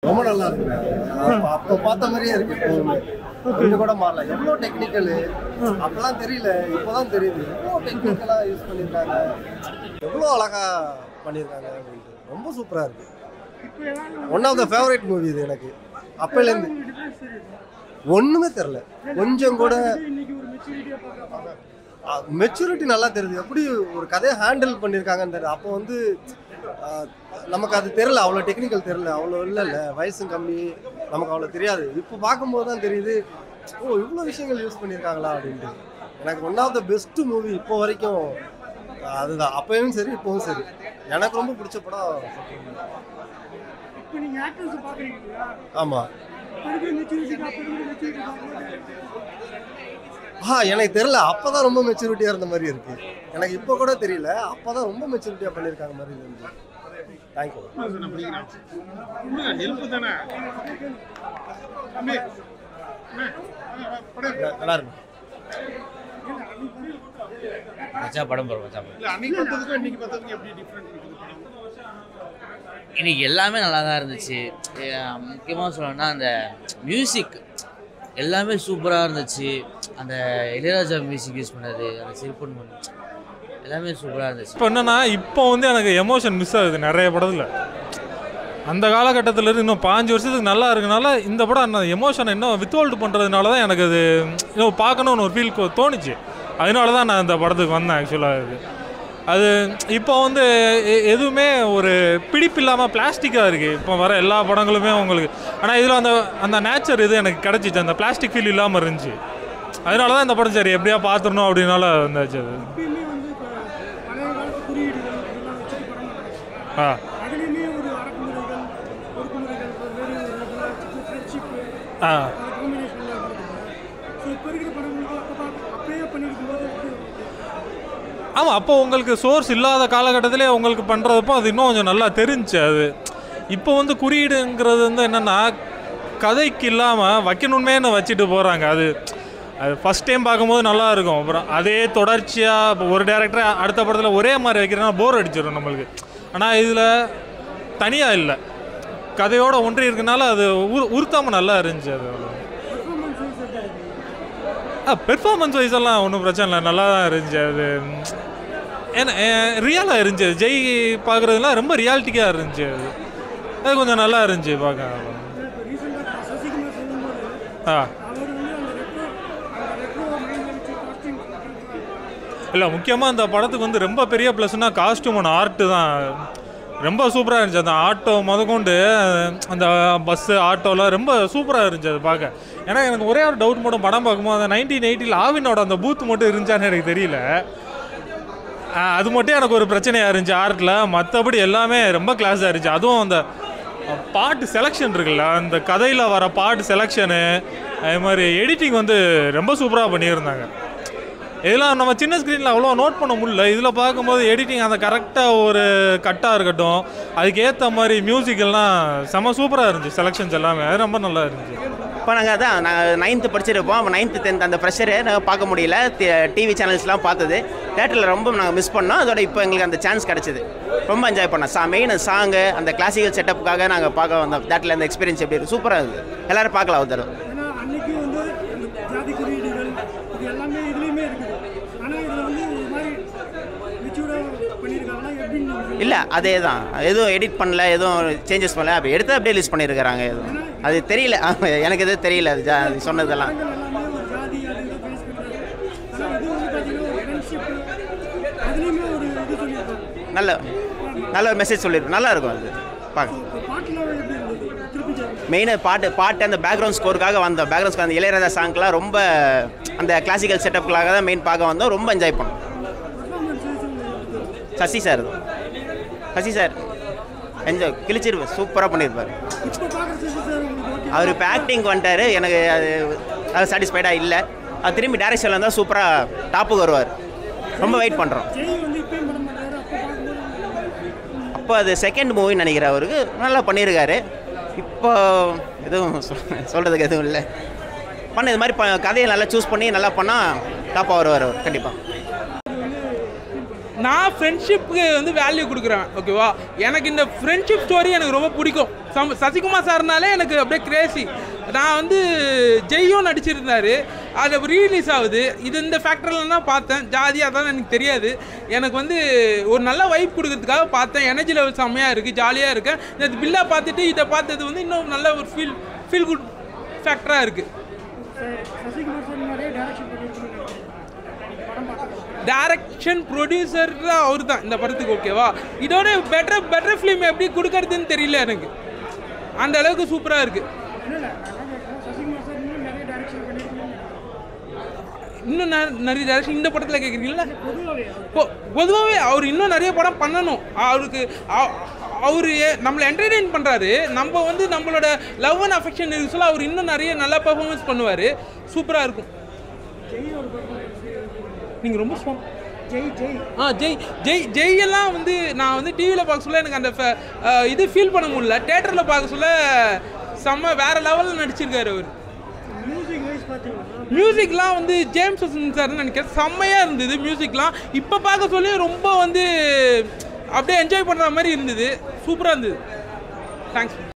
ரொம்ப நல்லா இருக்கு அப்ப- அப்ப பார்த்த மாதிரியே இருக்கு எப்பவுமே கொஞ்சம் கூட மாறல எவ்வளோ டெக்னிக்கல் அப்பெல்லாம் தெரியல இப்போதான் தெரியுது எவ்வளோ டெக்னிக்கலா யூஸ் பண்ணியிருக்காங்க எவ்வளோ அழகா பண்ணியிருக்காங்க அப்படின்ட்டு ரொம்ப சூப்பரா இருக்கு one of the favourite movie இது எனக்கு அப்பையிலேருந்து ஒண்ணுமே தெரில கொஞ்சம் கூட மெச்சூரிட்டி நல்லா தெரியுது எப்படி ஒரு கதையை ஹேண்டில் பண்ணியிருக்காங்கன்னு தெரியுது அப்போ வந்து ஆ, நமக்கு அது தெரில அவ்வளோ டெக்னிக்கல் தெரில அவ்வளோ இல்லைல்ல வயசும் கம்மி நமக்கு அவ்வளோ தெரியாது இப்போ பார்க்கும்போது தான் தெரியுது ஓ இவ்வளோ விஷயங்கள் யூஸ் பண்ணியிருக்காங்களா அப்படின்ட்டு எனக்கு one of the best movie இப்போ வரைக்கும் அதுதான் அப்பயும் சரி இப்போவும் சரி எனக்கு ரொம்ப பிடிச்ச படம் இப்போ நீங்க ஆக்டர்ஸ் பாக்குறீங்க இல்லையா ஆமாம் படிக்கிற மெச்சூரிட்டி படிக்கிற மெச்சூரிட்டி பார்க்கும்போது ஆ எனக்கு தெரியல அப்பதான் ரொம்ப மெச்சூரிட்டியா இருந்த மாதிரி இருக்கு எனக்கு இப்போ கூட தெரியல அப்பதான் ரொம்ப மெச்சூரிட்டியா பண்ணியிருக்காங்க மாதிரி இருந்து தேங்க்யூ ஹெல்ப் தானே தம்பி, அண்ணே, அண்ணே, வா, படம் நல்லா இருக்கு மச்சா படம் போகிறோம் மச்சா படம் இல்ல அன்னைக்கு பார்த்ததுக்கும் இன்னைக்கு பார்த்ததுக்கும் எப்படி டிஃப்ரெண்ட் இருக்குது படம் இன்னைக்கு எல்லாமே நல்லா தான் இருந்துச்சு முக்கியமாக சொல்லணும்னா அந்த மியூசிக் எல்லாமே சூப்பராக இருந்துச்சு அந்த இளையராஜா மியூசிக் யூஸ் பண்ணது அந்த சிற்பன் எல்லாமே சூப்பராக இருந்துச்சு இப்போ என்னன்னா இப்போ வந்து எனக்கு எமோஷன் மிஸ் ஆகுது நிறைய படத்தில் அந்த காலகட்டத்தில் இருந்து இன்னும் பாஞ்சு வருஷத்துக்கு நல்லா இருக்கனால இந்த படம் அந்த எமோஷனை இன்னும் வித்ஹோல்டு பண்ணுறதுனால தான் எனக்கு அது இன்னும் பார்க்கணும்னு ஒரு ஃபீல் தோணுச்சு அதனால தான் நான் இந்த படத்துக்கு வந்தேன் ஆக்சுவலாக இது அது இப்போ வந்து எ- எதுவுமே ஒரு பிடிப்பு இல்லாமல் பிளாஸ்டிக்காக இருக்குது இப்போ வர எல்லா படங்களுமே உங்களுக்கு ஆனால் இதில் அந்த அந்த நேச்சர் இது எனக்கு கிடச்சிச்சு அந்த பிளாஸ்டிக் ஃபீல் இல்லாமல் இருந்துச்சு அதனால தான் இந்த படம் சரி எப்படியா பார்த்துடணும் அப்படின்னால வந்தாச்சு அது எப்பயுமே வந்து இப்போ பழைய காலத்து குறியீடுகள் இதெல்லாம் வச்சுட்டு படம் பண்ணுறாங்க ஆ அதுலேயுமே ஒரு அடக்குமுறைகள் ஒடுக்குமுறைகள் வேறு ஃப்ரெண்ட்ஷிப்பு ஆ காம்பினேஷனில் இருக்குது ஸோ இப்போ இருக்கிற படங்களுக்கு அப்போ பார்க்க அப்பயே பண்ணியிருக்கும் போது எப்படி இருக்கு? ஆமாம் அப்போ உங்களுக்கு சோர்ஸ் இல்லாத காலகட்டத்திலே உங்களுக்கு பண்ணுறதப்போ அது இன்னும் கொஞ்சம் நல்லா தெரிஞ்சுச்சு அது இப்போ வந்து குறியீடுங்கிறது வந்து என்னென்னா கதைக்கு இல்லாமல் வைக்கணுமேனு வச்சுட்டு போகிறாங்க அது அது ஃபஸ்ட் டைம் பார்க்கும்போது நல்லா இருக்கும் அப்புறம் அதே தொடர்ச்சியாக இப்போ ஒரு டேரக்டர் அடுத்த படத்தில் ஒரே மாதிரி வைக்கிறனா போர் அடிச்சிடும் நம்மளுக்கு ஆனால் இதில் தனியாக இல்லை கதையோட ஒன்றி இருக்கனால அது உரு உருத்தாமல் நல்லா இருந்துச்சு அது அவ்வளோ பெர்ஃபார்மன்ஸ் வைஸ் எப்படி இருக்கு ஆ பெர்ஃபார்மன்ஸ் வைஸ் எல்லாம் ஒன்றும் பிரச்சனை இல்லை நல்லா தான் இருந்துச்சு அது ஏன்னா ரியலாக இருந்துச்சு அது. ஜெய் பார்க்குறதுலாம் ரொம்ப ரியாலிட்டிக்காக இருந்துச்சு அது அது கொஞ்சம் நல்லா இருந்துச்சு பார்க்க இப்போ ரீசெண்டாக சசிகுமார் சொல்லும்போது ஆ அவர் வந்து அந்த ரெட்ரோ அந்த ரெட்ரோ மைண்டில் வச்சு காஸ்டியூம் இல்லை முக்கியமாக அந்த படத்துக்கு வந்து ரொம்ப பெரிய ப்ளஸ்னா காஸ்டியூம் அண்ட் ஆர்ட்டு தான் ரொம்ப சூப்பராக இருந்துச்சு அந்த ஆட்டோ முதற்கொண்டு அந்த பஸ்ஸு ஆட்டோலாம் ரொம்ப சூப்பராக இருந்துச்சு அது பார்க்க ஏன்னா எனக்கு ஒரே ஒரு டவுட் மட்டும் படம் பார்க்கும்போது அந்த நைன்டீன் எயிட்டியில் ஆவினோட அந்த பூத் மட்டும் இருந்துச்சான்னு எனக்கு தெரியல ஆ, அது மட்டும் எனக்கு ஒரு பிரச்சனையாக இருந்துச்சு ஆர்ட்டில் மற்றபடி எல்லாமே ரொம்ப கிளாஸாக இருந்துச்சு அதுவும் அந்த பாட்டு செலெக்ஷன் இருக்குல்ல அந்த கதையில் வர பாட்டு செலெக்ஷனு அது மாதிரி எடிட்டிங் வந்து ரொம்ப சூப்பராக பண்ணியிருந்தாங்க இதெல்லாம் நம்ம சின்ன ஸ்க்ரீனில் அவ்வளோ நோட் பண்ண முடியல இதில் பார்க்கும்போது எடிட்டிங் அந்த கரெக்டாக ஒரு கட்டாக இருக்கட்டும் அதுக்கு ஏற்ற மாதிரி மியூசிக் எல்லாம் செம சூப்பராக இருந்துச்சு செலெக்ஷன்ஸ் எல்லாமே அது ரொம்ப நல்லா இருந்துச்சு இப்போ நாங்கள் அதான் நாங்கள் நைன்த்து படிச்சிருப்போம் அப்போ நைன்த்து டென்த் அந்த ப்ரெஷரை நாங்கள் பார்க்க முடியல டிவி சேனல்ஸ்லாம் பார்த்தது தேட்டரில் ரொம்ப நாங்கள் மிஸ் பண்ணோம் அதோட இப்போ எங்களுக்கு அந்த சான்ஸ் கிடச்சிது ரொம்ப என்ஜாய் பண்ணோம் சா மெயின் சாங்கு அந்த கிளாசிக்கல் செட்டப்புக்காக நாங்கள் பார்க்க வந்தோம் தேட்டரில் அந்த எக்ஸ்பீரியன்ஸ் எப்படி இருக்குது சூப்பராக இருக்குது எல்லோரும் பார்க்கலாம் ஒரு தடவை ஏன்னா அன்னைக்கு வந்து இந்த ஜாதி குறியீடுகள் இது எல்லாமே இதுலேயுமே இருக்குது ஆனால் இதில் வந்து ஒரு மாதிரி மெச்சூர்டாக பண்ணியிருக்காங்கன்னா எப்படின்னு நீங்க இல்லை அதே தான் எதுவும் எடிட் பண்ணல எதுவும் சேஞ்சஸ் பண்ணல அப்படி எடுத்து அப்படியே லிஸ்ட் பண்ணியிருக்கிறாங்க எதுவும் அது தெரியல எனக்கு எதுவும் தெரியல அது ஜா- அது சொன்னதெல்லாம் படங்கள் எல்லாமே ஒரு ஜாதி அது இதை ஃபேஸ் பண்ணுறாங்க ஆனால் இது வந்து பார்த்தீங்கன்னா ஒரு ஃப்ரெண்ட்ஷிப்பு அதுலேயுமே ஒரு இது சொல்லியிருக்காங்க நல்ல நல்ல ஒரு மெசேஜ் சொல்லியிருக்கோம் நல்லா இருக்கும் அது பார்க்க இப்போ பாட்டில் எப்படி இருந்தது திருப்பி ஜாதி மெயினாக பாட்டு பாட்டு அந்த பேக்ரவுண்ட் ஸ்கோருக்காக வந்தோம் பேக்ரவுண்ட் ஸ்கோர் அந்த இளையராஜா சாங்க்லாம் ரொம்ப அந்த கிளாசிக்கல் செட்டப்புக்காக தான் மெயின் பார்க்க வந்தோம் ரொம்ப என்ஜாய் பண்ணோம் பர்ஃபார்மன்ஸ் வைஸ் உங்களுக்கு Sasi sir Sasi sir enjoy கிழிச்சிருப்பார் சூப்பராக பண்ணியிருப்பார் இப்போ பார்க்குற சசி சார் உங்களுக்கு ஓகே அவர் இப்போ ஆக்டிங் வந்துட்டாரு எனக்கு அது அது சாட்டிஸ்ஃபைடாக இல்லை அது திரும்பி டேரக்ஷனில் இருந்தால் சூப்பராக டாப்புக்கு வருவார் ரொம்ப வெயிட் பண்ணுறோம் ஜெய் வந்து இப்பயும் படம் பண்ணுறாரு அப்போ பார்க்கும்போது அப்போ அது செகண்ட் மூவின்னு நினைக்கிறேன் அவருக்கு நல்லா பண்ணியிருக்காரு இப்போ எதுவும் சொல் சொல்கிறதுக்கு எதுவும் இல்லை பண்ண இது மாதிரி ப கதையை நல்லா சூஸ் பண்ணி நல்லா பண்ணால் டாப்பாக வருவார் அவர் கண்டிப்பாக நான் ஃப்ரெண்ட்ஷிப்புக்கு வந்து வேல்யூ கொடுக்குறேன் ஓகேவா எனக்கு இந்த ஃப்ரெண்ட்ஷிப் ஸ்டோரி எனக்கு ரொம்ப பிடிக்கும் சம் சசிகுமார் சார்னாலே எனக்கு அப்படியே கிரேசி நான் வந்து ஜெய்யும் நடிச்சிருந்தாரு அது ரீலீஸ் ஆகுது இது இந்த ஃபேக்டரில் தான் பார்த்தேன் ஜாதி அதான் எனக்கு தெரியாது எனக்கு வந்து ஒரு நல்ல வைப் கொடுக்கறதுக்காக பார்த்தேன் எனர்ஜி லெவல் செம்மையாக இருக்குது ஜாலியாக இருக்கேன் இந்த பில்லா பார்த்துட்டு இதை பார்த்தது வந்து இன்னும் நல்ல ஒரு ஃபீல் ஃபீல் குட் ஃபேக்டராக இருக்குது சார் சசிகுமார் சார் நிறைய டேரக்ஷன் பண்ணியிருக்கீங்க படம் பார்க்குறோம் டைரக்ஷன் ப்ரொடியூசர் அவர் தான் இந்த படத்துக்கு ஓகேவா இதோட பெட்டர் பெட்டர் ஃபிலிம் எப்படி கொடுக்கறதுன்னு தெரியல எனக்கு அந்த அளவுக்கு சூப்பராக இருக்குது இல்லை இல்லை நான் கேட்குறேன் சசிகுமார் சார் இன்னும் நிறைய டேரக்ஷன் பண்ணியிருக்கீங்க இன்னும் நெ- நிறைய டைரக்ஷன் இந்த படத்தில் கேட்குறீங்களா பொதுவாகவே பொதுவாகவே அவர் இன்னும் நிறைய படம் பண்ணணும் அவருக்கு அவர் நம்மளை என்டர்டெயின் பண்ணுறாரு நம்ம வந்து நம்மளோட லவ் அண்ட் அஃபெக்ஷன் இருக்கு சொல்ல அவர் இன்னும் நிறைய நல்லா பெர்ஃபார்மன்ஸ் பண்ணுவார் சூப்பராக இருக்கும் ஜெய் ஒரு படம் நீங்கள் ரொம்ப ஸ்ட்ராங் ஜெய் ஜெய் ஆ ஜெய் ஜெய் ஜெய் எல்லாம் வந்து நான் வந்து டிவியில் பார்க்க சொல்ல எனக்கு அந்த ஃப- அஹ் இது ஃபீல் பண்ண முடியல தேட்டரில் பார்க்க சொல்ல செம்ம வேற லெவலில் நடிச்சிருக்காரு அவர் மியூசிக் வைஸ் பார்த்தீங்கன்னா மியூசிக்லாம் வந்து ஜேம்ஸ் வசந்த் சார்னு நினைக்கிறேன் செம்மையாக இருந்தது மியூசிக்லாம் இப்போ பார்க்க சொல்லி ரொம்ப வந்து அப்படியே என்ஜாய் பண்ணுற மாதிரி இருந்தது சூப்பராக இருந்தது தேங்க்ஸ்